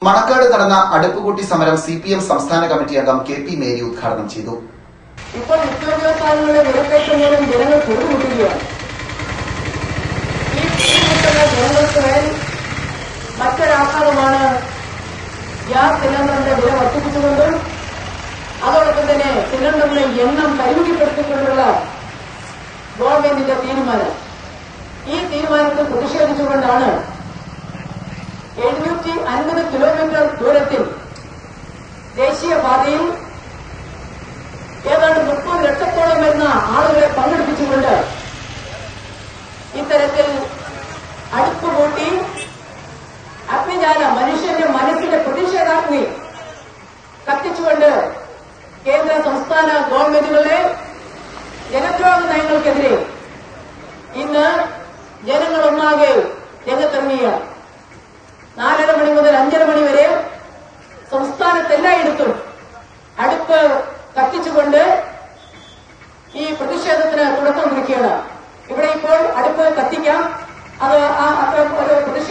മണക്കാട് നടന്ന അടുപ്പുകൂട്ടി സമരം സി പി എം സംസ്ഥാന കമ്മിറ്റി അംഗം കെ പി മേരി ഉദ്ഘാടനം ചെയ്തു ഇപ്പോൾ നിത്യോപയോഗസാധനങ്ങളുടെ വിലക്കയറ്റം മൂലം ജനങ്ങൾ പൊറുമുട്ടുകയാണ് ഈ പൊറുമുട്ടുന്ന ജനങ്ങൾക്ക് മേൽ മറ്റൊരാഘാതമാണ് ഗ്യാസ് സിലിണ്ടറിന്റെ വില വർദ്ധിപ്പിച്ചുകൊണ്ടും അതോടൊപ്പം തന്നെ സിലിണ്ടറിന്റെ എണ്ണം പരിമിതിപ്പെടുത്തിക്കൊണ്ടുള്ള ഗവൺമെന്റിന്റെ തീരുമാനം ഈ തീരുമാനത്തിൽ പ്രതിഷേധിച്ചുകൊണ്ടാണ് എഴുന്നൂറ്റി അൻപത് കിലോമീറ്റർ ദൂരത്തിൽ ദേശീയപാതയിൽ ഏതാണ്ട് മുപ്പത് ലക്ഷത്തോളം വരുന്ന ആളുകളെ പങ്കെടുപ്പിച്ചുകൊണ്ട് ഇത്തരത്തിൽ അടുപ്പ് കൂട്ടി അഗ്നിജാല മനുഷ്യന്റെ മനസ്സിന്റെ പ്രതിഷേധാഗ്നി കത്തിച്ചുകൊണ്ട് കേന്ദ്ര സംസ്ഥാന ഗവൺമെന്റുകളുടെ ജനദ്രോഹ നയങ്ങൾക്കെതിരെ ഇന്ന് ജനങ്ങളൊന്നാകെ രംഗത്തിറങ്ങിയാണ് നാലര മണി മുതൽ അഞ്ചര മണി വരെ സംസ്ഥാനത്തെല്ലായിടത്തും അടുപ്പ് കത്തിച്ചുകൊണ്ട് ഈ പ്രതിഷേധത്തിന് തുടക്കം കുറിക്കുകയാണ് ഇവിടെ ഇപ്പോൾ അടുപ്പ് കത്തിക്കാം അത് ആ അത്തരം ഒരു പ്രതിഷേധ